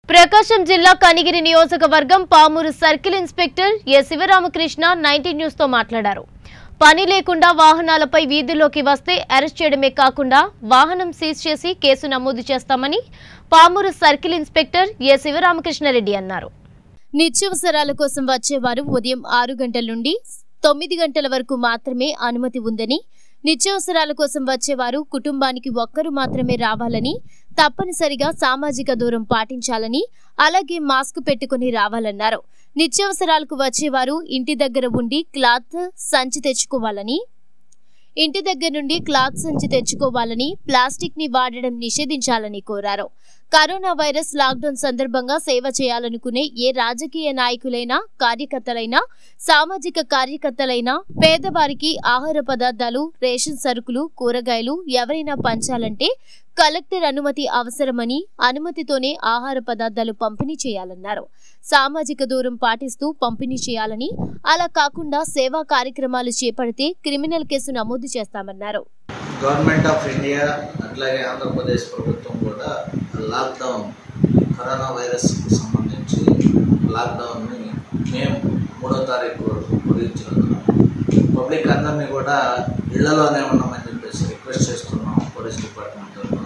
ప్రకాశం జిల్లా కనిగిరి నియోజకవర్గం Pamuru circle inspector A Sivaramakrishna nineteen news తో మాట్లాడారు పని లేకుండా వాహనాలపై వీధుల్లోకి వస్తే అరెస్ట్ చేయడమే కాకుండా వాహనం సీజ్ చేసి కేసు నమోదు చేస్తామని Pamuru circle inspector A Sivaramakrishna Reddy అన్నారు నిత్యావసరాల కోసం వచ్చేవారు ఉదయం ఆరు గంటల నుండి తొమ్మిది గంటల వరకు మాత్రమే అనుమతి ఉందని నిత్యావసరాల కోసం వచ్చేవారు కుటుంబానికి ఒక్కరు మాత్రమే రావాలని తప్పనిసరిగా సామాజిక దూరం పాటించాలని అలాగే మాస్క్ పెట్టుకుని రావాలన్నారు నిత్యావసరాలకు వచ్చేవారు ఇంటి దగ్గర ఉండి క్లాత్ సంచి తెచ్చుకోవాలని ఇంటి దగ్గర నుండి క్లాత్ సంచి తెచ్చుకోవాలని ప్లాస్టిక్ ని వాడడం నిషేధించాలని కోరారు కరోనా వైరస్ లాక్డౌన్ సందర్భంగా సేవ చేయాలనుకునే ఏ రాజకీయ నాయకులైనా కార్యకర్తలైనా సామాజిక కార్యకర్తలైనా పేదవారికి ఆహార పదార్థాలు రేషన్ సరుకులు కూరగాయలు ఎవరైనా పంచాలంటే కలెక్టర్ అనుమతి అవసరమని అనుమతితోనే ఆహార పదార్థాలు పంపిణీ చేయాలన్నారు సామాజిక దూరం పాటిస్తూ పంపిణీ చేయాలని అలా కాకుండా సేవా కార్యక్రమాలు చేపడితే క్రిమినల్ కేసు నమోదు చేస్తామన్నారు గవర్నమెంట్ ఆఫ్ ఇండియా అట్లాగే ఆంధ్రప్రదేశ్ ప్రభుత్వం కూడా లాక్డౌన్ కరోనా వైరస్కి సంబంధించి లాక్డౌన్ని మేము మూడో తారీఖు వరకు పొడిగించినందున పబ్లిక్ అందరినీ కూడా ఇళ్లలోనే ఉండమని చెప్పేసి రిక్వెస్ట్ చేస్తున్నాం పోలీస్ డిపార్ట్మెంట్ తరఫున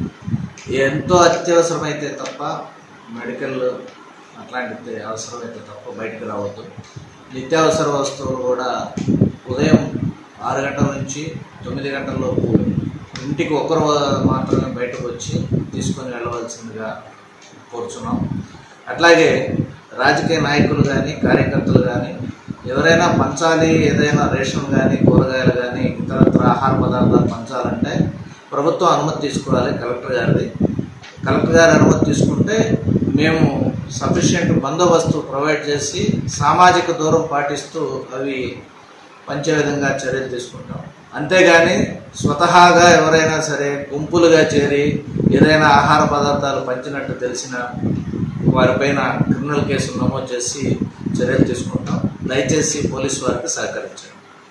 ఎంతో అత్యవసరమైతే తప్ప మెడికల్ అట్లాంటిది అవసరమైతే తప్ప బయటకు రావద్దు నిత్యావసర వస్తువులు కూడా ఉదయం ఆరు గంటల నుంచి తొమ్మిది గంటల లోపు ఇంటికి ఒకరు మాత్రమే బయటకు వచ్చి తీసుకొని వెళ్ళవలసిందిగా కోరుచున్నాం అట్లాగే రాజకీయ నాయకులు కానీ కార్యకర్తలు కానీ ఎవరైనా పంచాలి ఏదైనా రేషన్ కానీ కూరగాయలు కానీ ఇతరత్ర ఆహార పదార్థాలు పంచాలంటే ప్రభుత్వం అనుమతి తీసుకోవాలి కలెక్టర్ గారిది కలెక్టర్ గారి అనుమతి తీసుకుంటే మేము సఫిషియెంట్ బందోబస్తు ప్రొవైడ్ చేసి సామాజిక దూరం పాటిస్తూ అవి పంచే విధంగా చర్యలు తీసుకుంటాం అంతేగాని స్వతహాగా ఎవరైనా సరే గుంపులుగా చేరి ఏదైనా ఆహార పదార్థాలు పంచినట్టు తెలిసిన వారిపైన క్రిమినల్ కేసులు నమోదు చేసి చర్యలు తీసుకుంటాం దయచేసి పోలీసు వారికి సహకరించండి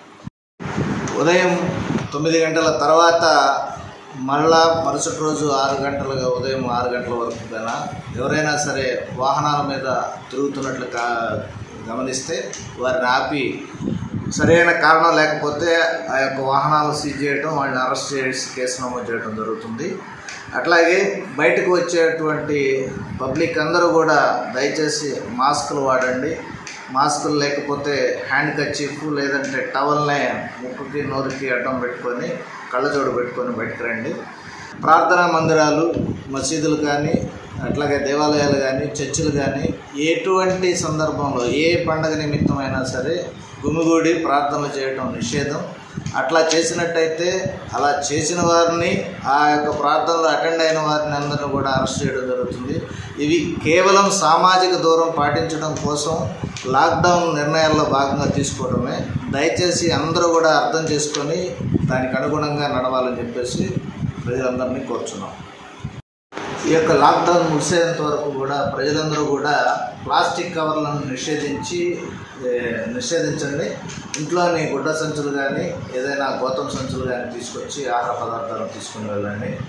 ఉదయం తొమ్మిది గంటల తర్వాత మరలా మరుసటి రోజు ఆరు గంటలుగా ఉదయం ఆరు గంటల వరకు కన్నా ఎవరైనా సరే వాహనాల మీద తిరుగుతున్నట్లు కా గమనిస్తే వారిని ఆపి సరైన కారణం లేకపోతే ఆ యొక్క వాహనాలు సీజ్ చేయడం వాళ్ళని అరెస్ట్ చేసి కేసు నమోదు చేయడం జరుగుతుంది అట్లాగే బయటకు వచ్చేటువంటి పబ్లిక్ అందరూ కూడా దయచేసి మాస్కులు వాడండి మాస్కులు లేకపోతే హ్యాండ్ కర్చీఫ్ లేదంటే టవల్నే ముక్కుకి నోరుకి అడ్డం పెట్టుకొని కళ్ళజోడు పెట్టుకొని బయటకు రండి ప్రార్థనా మందిరాలు మసీదులు కానీ అట్లాగే దేవాలయాలు కానీ చర్చిలు కానీ ఎటువంటి సందర్భంలో ఏ పండగ నిమిత్తమైనా సరే గుమిగూడి ప్రార్థనలు చేయడం నిషేధం అట్లా చేసినట్టయితే అలా చేసిన వారిని ఆ యొక్క ప్రార్థనలో అటెండ్ అయిన వారిని అందరిని కూడా అరెస్ట్ చేయడం జరుగుతుంది ఇవి కేవలం సామాజిక దూరం పాటించడం కోసం లాక్డౌన్ నిర్ణయాల్లో భాగంగా తీసుకోవడమే దయచేసి అందరూ కూడా అర్థం చేసుకొని దానికి అనుగుణంగా నడవాలని చెప్పేసి ప్రజలందరినీ కోరుచున్నాం ఈ యొక్క లాక్డౌన్ ముగిసేంత వరకు కూడా ప్రజలందరూ కూడా ప్లాస్టిక్ కవర్లను నిషేధించి ఏ, నిషేధించండి ఇంట్లోని గుడ్డ సంచులు కానీ ఏదైనా గోతం సంచులు కానీ తీసుకొచ్చి ఆహార పదార్థాలు తీసుకుని వెళ్ళండి